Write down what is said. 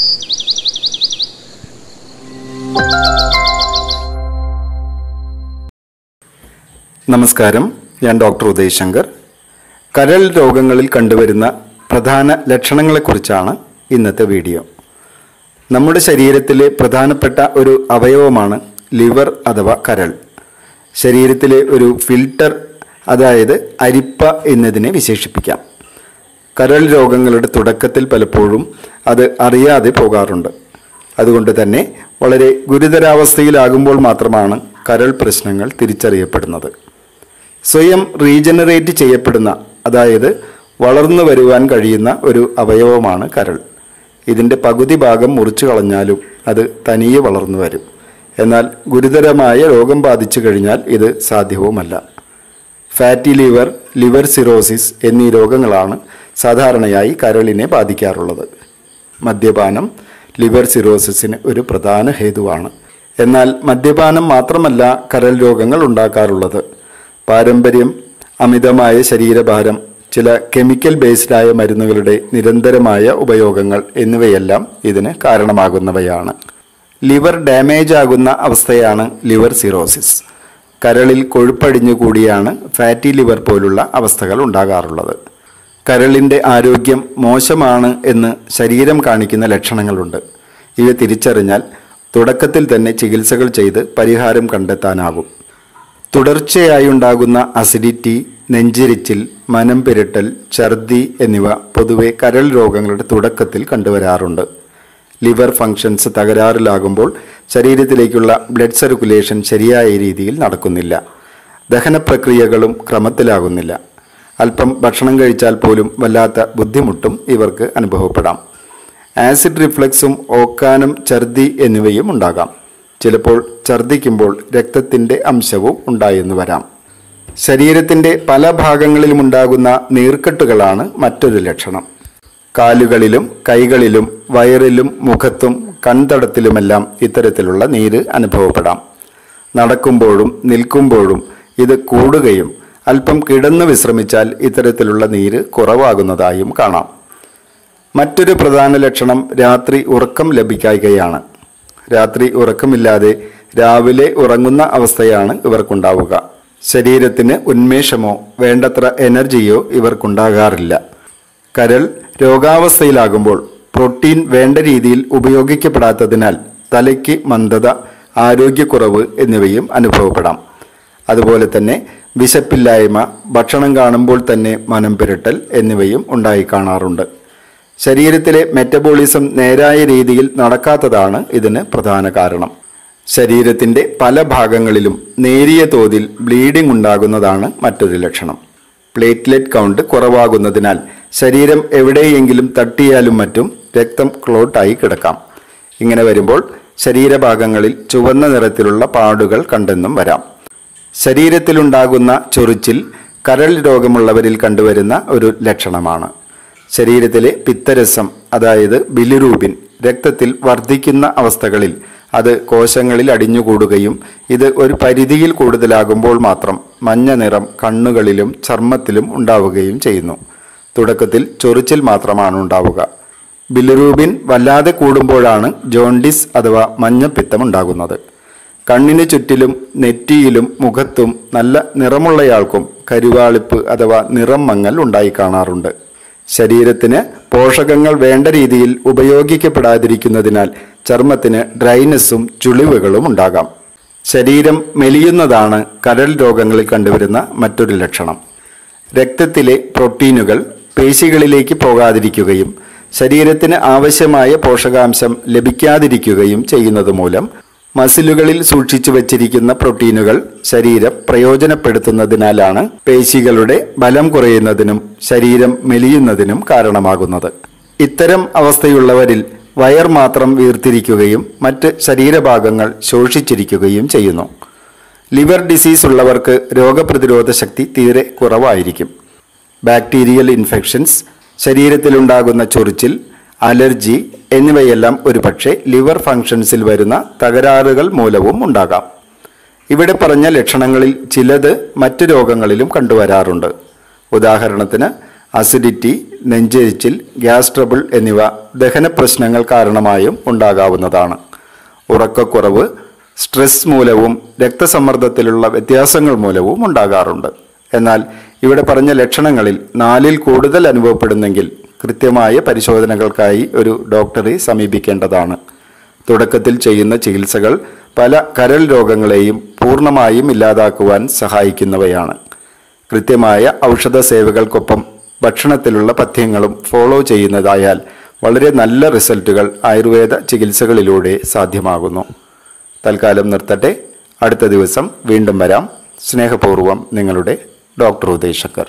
നമസ്കാരം ഞാൻ ഡോക്ടർ ഉദയ് ശങ്കർ കരൾ രോഗങ്ങളിൽ കണ്ടുവരുന്ന പ്രധാന ലക്ഷണങ്ങളെക്കുറിച്ചാണ് ഇന്നത്തെ വീഡിയോ നമ്മുടെ ശരീരത്തിലെ പ്രധാനപ്പെട്ട ഒരു അവയവമാണ് ലിവർ അഥവാ കരൾ ശരീരത്തിലെ ഒരു ഫിൽട്ടർ അതായത് അരിപ്പ എന്നതിനെ വിശേഷിപ്പിക്കാം കരൾ രോഗങ്ങളുടെ തുടക്കത്തിൽ പലപ്പോഴും അത് അറിയാതെ പോകാറുണ്ട് അതുകൊണ്ട് തന്നെ വളരെ ഗുരുതരാവസ്ഥയിലാകുമ്പോൾ മാത്രമാണ് കരൾ പ്രശ്നങ്ങൾ തിരിച്ചറിയപ്പെടുന്നത് സ്വയം റീജനറേറ്റ് ചെയ്യപ്പെടുന്ന അതായത് വളർന്നു വരുവാൻ കഴിയുന്ന ഒരു അവയവമാണ് കരൾ ഇതിൻ്റെ പകുതി ഭാഗം മുറിച്ചു കളഞ്ഞാലും അത് തനിയെ വളർന്നു വരും എന്നാൽ ഗുരുതരമായ രോഗം ബാധിച്ചു കഴിഞ്ഞാൽ ഇത് സാധ്യവുമല്ല ഫാറ്റി ലിവർ ലിവർ സിറോസിസ് എന്നീ രോഗങ്ങളാണ് സാധാരണയായി കരളിനെ ബാധിക്കാറുള്ളത് മദ്യപാനം ലിവർ സിറോസിസിന് ഒരു പ്രധാന ഹേതുവാണ് എന്നാൽ മദ്യപാനം മാത്രമല്ല കരൾ രോഗങ്ങൾ ഉണ്ടാക്കാറുള്ളത് പാരമ്പര്യം അമിതമായ ശരീരഭാരം ചില കെമിക്കൽ ബേസ്ഡായ മരുന്നുകളുടെ നിരന്തരമായ ഉപയോഗങ്ങൾ എന്നിവയെല്ലാം ഇതിന് കാരണമാകുന്നവയാണ് ലിവർ ഡാമേജ് ആകുന്ന അവസ്ഥയാണ് ലിവർ സിറോസിസ് കരളിൽ കൊഴുപ്പടിഞ്ഞു കൂടിയാണ് ഫാറ്റി ലിവർ പോലുള്ള അവസ്ഥകൾ ഉണ്ടാകാറുള്ളത് കരളിൻ്റെ ആരോഗ്യം മോശമാണ് എന്ന് ശരീരം കാണിക്കുന്ന ലക്ഷണങ്ങളുണ്ട് ഇവ തിരിച്ചറിഞ്ഞാൽ തുടക്കത്തിൽ തന്നെ ചികിത്സകൾ ചെയ്ത് പരിഹാരം കണ്ടെത്താനാകും തുടർച്ചയായി ഉണ്ടാകുന്ന അസിഡിറ്റി നെഞ്ചിരിച്ചിൽ മനം പിരട്ടൽ ഛർദി എന്നിവ പൊതുവെ കരൾ രോഗങ്ങളുടെ തുടക്കത്തിൽ കണ്ടുവരാറുണ്ട് ലിവർ ഫങ്ഷൻസ് തകരാറിലാകുമ്പോൾ ശരീരത്തിലേക്കുള്ള ബ്ലഡ് സർക്കുലേഷൻ ശരിയായ രീതിയിൽ നടക്കുന്നില്ല ദഹന പ്രക്രിയകളും ക്രമത്തിലാകുന്നില്ല അല്പം ഭക്ഷണം കഴിച്ചാൽ പോലും വല്ലാത്ത ബുദ്ധിമുട്ടും ഇവർക്ക് അനുഭവപ്പെടാം ആസിഡ് റിഫ്ലക്സും ഓക്കാനം ഛർദി എന്നിവയും ഉണ്ടാകാം ചിലപ്പോൾ ഛർദിക്കുമ്പോൾ രക്തത്തിൻ്റെ അംശവും ഉണ്ടായെന്ന് വരാം ശരീരത്തിൻ്റെ പല ഭാഗങ്ങളിലും ഉണ്ടാകുന്ന നീർക്കെട്ടുകളാണ് മറ്റൊരു ലക്ഷണം കാലുകളിലും കൈകളിലും വയറിലും മുഖത്തും കൺതടത്തിലുമെല്ലാം ഇത്തരത്തിലുള്ള നീര് അനുഭവപ്പെടാം നടക്കുമ്പോഴും നിൽക്കുമ്പോഴും ഇത് കൂടുകയും അല്പം കിടന്നു വിശ്രമിച്ചാൽ ഇത്തരത്തിലുള്ള നീര് കുറവാകുന്നതായും കാണാം മറ്റൊരു പ്രധാന ലക്ഷണം രാത്രി ഉറക്കം ലഭിക്കായ്കയാണ് രാത്രി ഉറക്കമില്ലാതെ രാവിലെ ഉറങ്ങുന്ന അവസ്ഥയാണ് ഇവർക്കുണ്ടാവുക ശരീരത്തിന് ഉന്മേഷമോ വേണ്ടത്ര എനർജിയോ ഇവർക്കുണ്ടാകാറില്ല കരൾ രോഗാവസ്ഥയിലാകുമ്പോൾ പ്രോട്ടീൻ വേണ്ട രീതിയിൽ ഉപയോഗിക്കപ്പെടാത്തതിനാൽ തലയ്ക്ക് മന്ദത ആരോഗ്യക്കുറവ് എന്നിവയും അനുഭവപ്പെടാം അതുപോലെ തന്നെ വിശപ്പില്ലായ്മ ഭക്ഷണം കാണുമ്പോൾ തന്നെ മനം പുരട്ടൽ എന്നിവയും ഉണ്ടായി കാണാറുണ്ട് ശരീരത്തിലെ മെറ്റബോളിസം നേരായ രീതിയിൽ നടക്കാത്തതാണ് ഇതിന് പ്രധാന കാരണം ശരീരത്തിൻ്റെ പല ഭാഗങ്ങളിലും നേരിയ തോതിൽ ബ്ലീഡിംഗ് ഉണ്ടാകുന്നതാണ് മറ്റൊരു ലക്ഷണം പ്ലേറ്റ്ലെറ്റ് കൗണ്ട് കുറവാകുന്നതിനാൽ ശരീരം എവിടെയെങ്കിലും തട്ടിയാലും മറ്റും രക്തം ക്ലോട്ടായി കിടക്കാം ഇങ്ങനെ വരുമ്പോൾ ശരീരഭാഗങ്ങളിൽ ചുവന്ന നിറത്തിലുള്ള പാടുകൾ കണ്ടെന്നും വരാം ശരീരത്തിലുണ്ടാകുന്ന ചൊറിച്ചിൽ കരൾ രോഗമുള്ളവരിൽ കണ്ടുവരുന്ന ഒരു ലക്ഷണമാണ് ശരീരത്തിലെ പിത്തരസം അതായത് ബിലിറൂബിൻ രക്തത്തിൽ വർദ്ധിക്കുന്ന അവസ്ഥകളിൽ അത് കോശങ്ങളിൽ അടിഞ്ഞുകൂടുകയും ഇത് ഒരു പരിധിയിൽ കൂടുതലാകുമ്പോൾ മാത്രം മഞ്ഞ നിറം കണ്ണുകളിലും ചർമ്മത്തിലും ഉണ്ടാവുകയും ചെയ്യുന്നു തുടക്കത്തിൽ ചൊറിച്ചിൽ മാത്രമാണ് ഉണ്ടാവുക ബിലിറൂബിൻ വല്ലാതെ കൂടുമ്പോഴാണ് ജോണ്ടിസ് അഥവാ മഞ്ഞപ്പിത്തം ഉണ്ടാകുന്നത് കണ്ണിന് ചുറ്റിലും നെറ്റിയിലും മുഖത്തും നല്ല നിറമുള്ളയാൾക്കും കരുവാളിപ്പ് അഥവാ നിറം മങ്ങൽ ഉണ്ടായി കാണാറുണ്ട് ശരീരത്തിന് പോഷകങ്ങൾ വേണ്ട രീതിയിൽ ഉപയോഗിക്കപ്പെടാതിരിക്കുന്നതിനാൽ ചർമ്മത്തിന് ഡ്രൈനെസ്സും ചുളിവുകളും ഉണ്ടാകാം ശരീരം മെലിയുന്നതാണ് കരൾ രോഗങ്ങളിൽ കണ്ടുവരുന്ന മറ്റൊരു ലക്ഷണം രക്തത്തിലെ പ്രോട്ടീനുകൾ പേശികളിലേക്ക് പോകാതിരിക്കുകയും ശരീരത്തിന് ആവശ്യമായ പോഷകാംശം ലഭിക്കാതിരിക്കുകയും ചെയ്യുന്നത് മൂലം മസിലുകളിൽ സൂക്ഷിച്ചു വച്ചിരിക്കുന്ന പ്രോട്ടീനുകൾ ശരീരം പ്രയോജനപ്പെടുത്തുന്നതിനാലാണ് പേശികളുടെ ബലം കുറയുന്നതിനും ശരീരം മെലിയുന്നതിനും കാരണമാകുന്നത് ഇത്തരം അവസ്ഥയുള്ളവരിൽ വയർ മാത്രം വീർത്തിരിക്കുകയും മറ്റ് ശരീരഭാഗങ്ങൾ ശോഷിച്ചിരിക്കുകയും ചെയ്യുന്നു ലിവർ ഡിസീസ് ഉള്ളവർക്ക് രോഗപ്രതിരോധ ശക്തി തീരെ കുറവായിരിക്കും ബാക്ടീരിയൽ ഇൻഫെക്ഷൻസ് ശരീരത്തിലുണ്ടാകുന്ന ചൊറിച്ചിൽ അലർജി എന്നിവയെല്ലാം ഒരുപക്ഷെ ലിവർ ഫങ്ഷൻസിൽ വരുന്ന തകരാറുകൾ മൂലവും ഉണ്ടാകാം ഇവിടെ പറഞ്ഞ ലക്ഷണങ്ങളിൽ ചിലത് മറ്റു രോഗങ്ങളിലും കണ്ടുവരാറുണ്ട് ഉദാഹരണത്തിന് അസിഡിറ്റി നെഞ്ചെരിച്ചിൽ ഗ്യാസ് ട്രബിൾ എന്നിവ ദഹന പ്രശ്നങ്ങൾ കാരണമായും ഉണ്ടാകാവുന്നതാണ് ഉറക്കക്കുറവ് സ്ട്രെസ് മൂലവും രക്തസമ്മർദ്ദത്തിലുള്ള വ്യത്യാസങ്ങൾ മൂലവും ഉണ്ടാകാറുണ്ട് എന്നാൽ ഇവിടെ പറഞ്ഞ ലക്ഷണങ്ങളിൽ നാലിൽ കൂടുതൽ അനുഭവപ്പെടുന്നെങ്കിൽ കൃത്യമായ പരിശോധനകൾക്കായി ഒരു ഡോക്ടറെ സമീപിക്കേണ്ടതാണ് തുടക്കത്തിൽ ചെയ്യുന്ന ചികിത്സകൾ പല കരൾ രോഗങ്ങളെയും പൂർണ്ണമായും ഇല്ലാതാക്കുവാൻ സഹായിക്കുന്നവയാണ് കൃത്യമായ ഔഷധ സേവകൾക്കൊപ്പം ഭക്ഷണത്തിലുള്ള പഥ്യങ്ങളും ഫോളോ ചെയ്യുന്നതായാൽ വളരെ നല്ല റിസൾട്ടുകൾ ആയുർവേദ ചികിത്സകളിലൂടെ സാധ്യമാകുന്നു തൽക്കാലം നിർത്തട്ടെ അടുത്ത ദിവസം വീണ്ടും വരാം സ്നേഹപൂർവ്വം നിങ്ങളുടെ ഡോക്ടർ ഉദയശങ്കർ